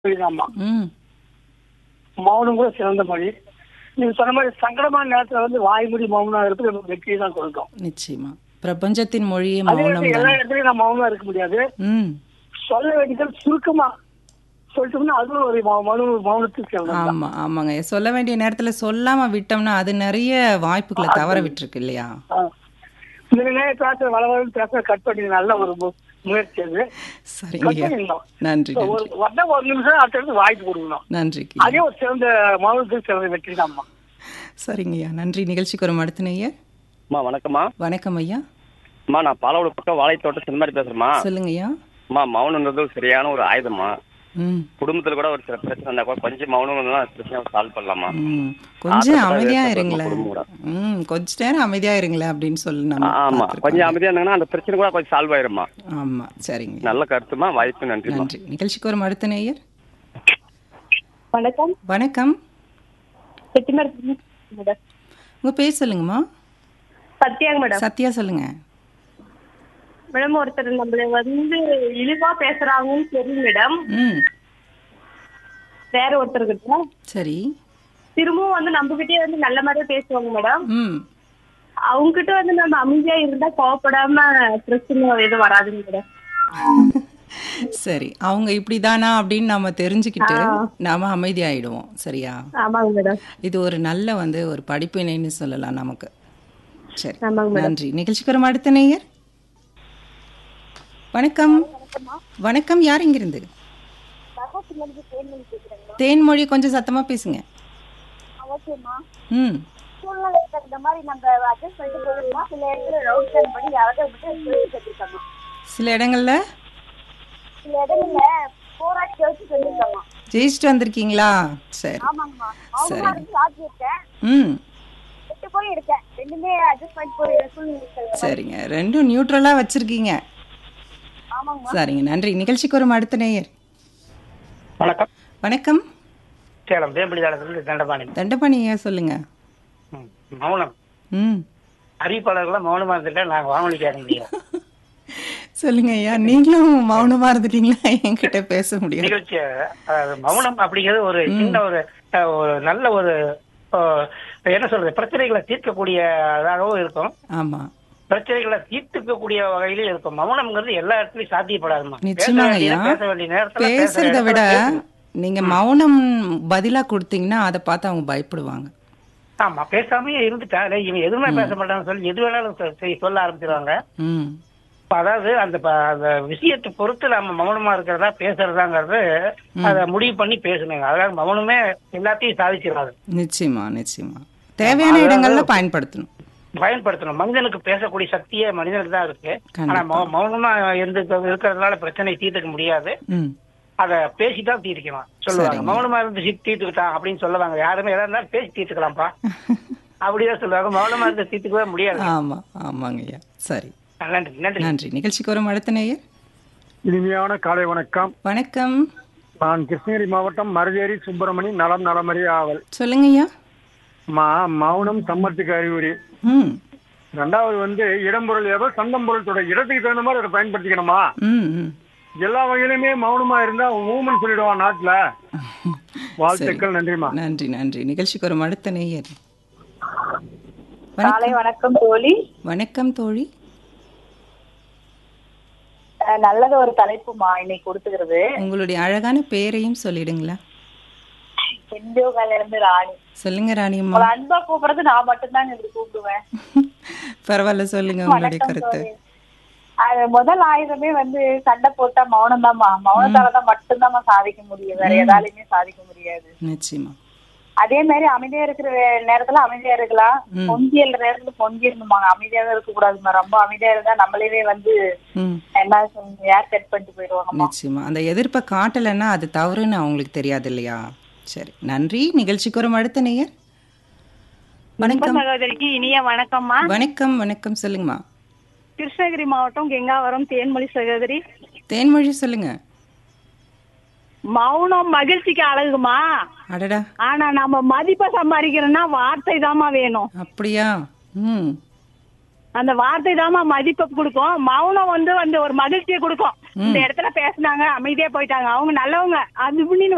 மொழிதாம்மா ம் மௌனம் கூட சிறந்த மொழி நீங்க சொன்ன மாதிரி சங்கடமான நேரத்துல வந்து வாய்மொழி மௌனம் இருக்கிறது நமக்கு வெற்றியை தான் கொடுக்கும் நிச்சயமா பிரபஞ்சத்தின் மொழியே அதே மௌனம் நேரத்துல எல்லா தான் இடத்துலயும் நான் மௌனமா இருக்க முடியாது ம் சொல்ல வேண்டியது சுருக்கமா சொல்லிட்டோம்னா அதுவும் ஒரு மௌ- மௌன மௌனத்துக்கு சிறந்தது தான். ஆமா ஆமாங்க சொல்ல வேண்டிய நேரத்துல சொல்லாம விட்டோம்னா அது நிறைய வாய்ப்புகளை தவற விட்டுருக்கு இல்லையா ஆ. இந்த நேரம் பேசுற வளவளவு பேசுற கட் பண்ணி நல்ல ஒரு மு- முயற்சி அது சரிங்க கட் பண்ணிடணும் நன்றி இப்ப ஒரு வந்தா ஒரு நிமிஷம் அடுத்தது வாய்ப்பு கொடுக்கணும் நன்றிக்கு அதே ஒரு சிறந்த மௌனத்துக்கு சிறந்த வெற்றி தான்மா சரிங்கய்யா நன்றி நிகழ்ச்சிக்கு ஒரு அடுத்த ஐயா அம்மா வணக்கம்மா வணக்கம் ஐயா அம்மா நான் பாலவோட பக்கம் வாழைத்தோட்டம் இந்த மாதிரி பேசுறேம்மா சொல்லுங்கய்யா அம்மா மௌனம்ன்றது ஒரு சரியான ஒரு ஆயுதம்மா ம் குடும்பத்துல கூட ஒரு சில பிரச்சனை இருந்தா கூட கொஞ்சம் மௌனம் பிரச்சனை சால்வ் பண்ணலாமா ம் கொஞ்சம் ஆத்திரத்தை அமைதியா ஏற்படுத்தணும் இருங்களேன் குடும்பம் கூட. ம் கொஞ்ச நேரம் அமைதியா இருங்களேன் அப்படின்னு சொல்லி நம்ம ஆமா பார்த்திருக்கோம். கொஞ்சம் அமைதியா இருந்தாங்கன்னா அந்த பிரச்சனை கூட கொஞ்சம் சால்வ் ஆயிரும்மா ஆமா சரிங்க நல்ல கருத்துமா வாய்ப்பு நன்றிமா நன்றி நிகழ்ச்சிக்கு ஒரு அடுத்த நேயர் வணக்கம் வணக்கம் செட்டிமரத்து மேடம் உங்க பேர் சொல்லுங்கம்மா சத்யாங்க மேடம் சத்யா சொல்லுங்க மேடம் ஒருத்தர் நம்மள வந்து இழிவா பேசுறாங்கன்னு தெரியும் மேடம் ம் வேற ஒருத்தர்கிட்ட சரி திரும்பவும் வந்து நம்ம கிட்டே வந்து நல்ல மாதிரியே பேசுவாங்க மேடம் ம் அவங்க கிட்ட வந்து நம்ம அமைதியா இருந்தா கோவப்படாம பிரச்சனை எதுவும் வராதுங்க மேடம் சரி அவங்க இப்படிதானா அப்படின்னு நம்ம தெரிஞ்சுக்கிட்டு நாம அமைதியாயிடுவோம் சரியா ஆமாங்க மேடம் இது ஒரு நல்ல வந்து ஒரு படிப்பினைன்னு சொல்லலாம் நமக்கு சரி ஆமாங்க மேடம் நன்றி நிகழ்ச்சிக்கு ஒரு அடுத்த நேயர் வணக்கம் வணக்கம் யார் இங்கிருந்து தேன்மொழி கொஞ்சம் சத்தமா பேசுங்க ஓகேம்மா ம் சூழ்நிலைக்கு தகுந்த மாதிரி நம்ம அட்ஜஸ்ட் பண்ணிட்டு போயிருந்தோம் சில இடத்துல ரவுட் டர்ன் பண்ணி யாராவது விட்டு சொல்லி கட்டிருக்காங்க சில இடங்கள்ல சில இடங்கள்ல போராட்டி கழிச்சு சொல்லியிருக்காங்க ஜெயிச்சுட்டு வந்திருக்கீங்களா சரி ஆமாங்கம்மா அவங்க சரி இருந்து சாட்சி இருக்கேன் ம் விட்டு போய் இருக்கேன் ரெண்டுமே அட்ஜஸ்ட் பண்ணிட்டு போய் சூழ்நிலை சரிங்க ரெண்டும் நியூட்ரலா வச்சிருக்கீங்க ஆமாங்கம்மா சரிங்க நன்றி நிகழ்ச்சிக்கு ஒரு அடுத்த நேயர் வணக்கம் வணக்கம் சேலம் வேம்படி தாளத்திலிருந்து தண்டபாணி தண்டபாணியா சொல்லுங்க ம். மௌனம் ம் அறிவிப்பாளர்கள்லாம் மௌனமா இருந்துட்டா நாங்க வானொலிக்காக முடியும் சொல்லுங்க ஐயா நீங்களும் மௌனமா இருந்துட்டீங்களா என்கிட்ட பேச முடியும் நிகழ்ச்சி அஹ், மௌனம் அப்படிங்கிறது ஒரு சின்ன ஒரு அஹ், ஒரு நல்ல ஒரு அஹ், என்ன சொல்றது பிரச்சனைகளை தீர்க்கக்கூடியதாகவும் இருக்கும் ஆமா பிரச்சனைகளை தீர்த்துக்கக்கூடிய வகையிலும் இருக்கும் மௌனம்ங்கிறது எல்லா இடத்துலயும் சாத்தியப்படாதுமா பேச நிச்சயமாங்க வேண்டிய ஐயா பேச வேண்டிய நேரத்துல பேசுற பேசுறத இடத்துல விட பேசணும். நீங்க மௌனம் பதிலா கொடுத்தீங்கன்னா அதை பார்த்து அவங்க பயப்படுவாங்க ஆமா பேசாமயே இருந்துட்டா இல்ல, இவன் எதுவுமே பேச மாட்டான்னு சொல்லி எது வேணாலும் சொ- செய்- சொல்ல ஆரம்பிச்சிருவாங்க ம் இப்ப அதாவது அந்த ப- அந்த விஷயத்தை பொறுத்து நம்ம மௌனமா இருக்கிறதா பேசுறதாங்கிறது அதை முடிவு பண்ணி பேசணுங்க அதாவது மௌனமே எல்லாத்தையும் சாதிச்சிடாது நிச்சயமா நிச்சயமா தேவையான இடங்கள்ல பயன்படுத்தணும் பயன்படுத்தணும் மனிதனுக்கு பேசக்கூடிய சக்தியே மனிதனுக்கு தான் இருக்கு கண்டிப்பா. ஆனா மௌ- மௌனமா இருந்து இருக்கிறதுனால பிரச்சனை தீர்த்துக்க முடியாது ம் அத பேசிதான் தீர்க்கலாம் சொல்லுவாங்க சரிங்க. மௌனமா இருந்து சி- தீர்த்துக்கிட்டான் அப்படின்னு சொல்லுவாங்க யாருமே எதா இருந்தாலும் பேசி தீர்த்துக்கலாம்ப்பா அப்படிதான் சொல்லுவாங்க மௌனமா இருந்து தீர்த்துக்கவே முடியாது ஆமா ஆமாங்க ஐயா சரி நன்றி நன்றி நன்றி நிகழ்ச்சிக்கு ஒரு அடுத்த நேயர் இனிமையான காலை வணக்கம் வணக்கம் நான் கிருஷ்ணகிரி மாவட்டம் மருதேரி சுப்பிரமணி நலம் நலமறி ஆவல் சொல்லுங்க ஐயா மா மௌனம் சம்மத்துக்கு அறிகுறி ம் ரெண்டாவது வந்து இடம்பொருள் ஏதோ சந்தம் பொருள் தொடர் இடத்துக்கு தகுந்த மாதிரி அதை பயன்படுத்திக்கணுமா ம் ம் எல்லா வகையிலுமே மௌனமா இருந்தா ஊமன் சொல்லிடுவான் நாட்டுல வாழ்த்துக்கள் நன்றிமா நன்றி நன்றி நிகழ்ச்சிக்கு ஒரு அடுத்த நேயர் காலை வணக்கம் தோழி வணக்கம் தோழி அஹ் நல்லது ஒரு தலைப்புமா இன்னைக்கு கொடுத்துக்கிறது உங்களுடைய அழகான பேரையும் சொல்லிடுங்களா செஞ்சோகால இருந்து ராணி சொல்லுங்க ராணியம்மா உங்களை அன்பா கூப்பிடுறது நான் மட்டும்தாங்க இப்படி கூப்பிடுவேன் பரவாயில்ல சொல்லுங்க உங்களுடைய கருத்து அது முதல் ஆயுதமே வந்து சண்டை போட்டா மௌனம் தான்மா மௌனத்தால தான் மட்டும்தாம்மா சாதிக்க முடியும் வேற எதாலையுமே சாதிக்க முடியாது நிச்சயமா அதே மாதிரி அமைதியா இருக்கிற வே- நேரத்துல அமைதியா இருக்கலாம் ம். பொங்கி எழுற நேரத்துல பொங்கி இருந்துமாங்க அமைதியாவே இருக்க கூடாதுமா ரொம்ப அமைதியா இருந்தா நம்மளவே வந்து ம் என்ன ஏர் கட் பண்ணிட்டு போயிடுவாங்கம்மா நிச்சயமா அந்த எதிர்ப்பை காட்டலைன்னா அது தவறுன்னு அவங்களுக்கு தெரியாது இல்லையா சரி நன்றி நிகழ்ச்சிக்கு ஒரு அடுத்த நேயர் வணக்கம் சகோதரிக்கு இனிய வணக்கம்மா வணக்கம் வணக்கம் சொல்லுங்கம்மா கிருஷ்ணகிரி மாவட்டம் கெங்காவரம் தேன்மொழி சகோதரி தேன்மொழி சொல்லுங்க மௌனம் மகிழ்ச்சிக்கு அழகுமா அடடா ஆனா நம்ம மதிப்பை சம்பாதிக்கிறோம்னா வார்த்தை தாமா வேணும் அப்படியா ம் அந்த வார்த்தை தாமா மதிப்பை கொடுக்கும் மௌனம் வந்து வந்து ஒரு மகிழ்ச்சியை கொடுக்கும் இந்த இடத்துல பேசுனாங்க அமைதியா போயிட்டாங்க அவங்க நல்லவங்க அது இப்படின்னு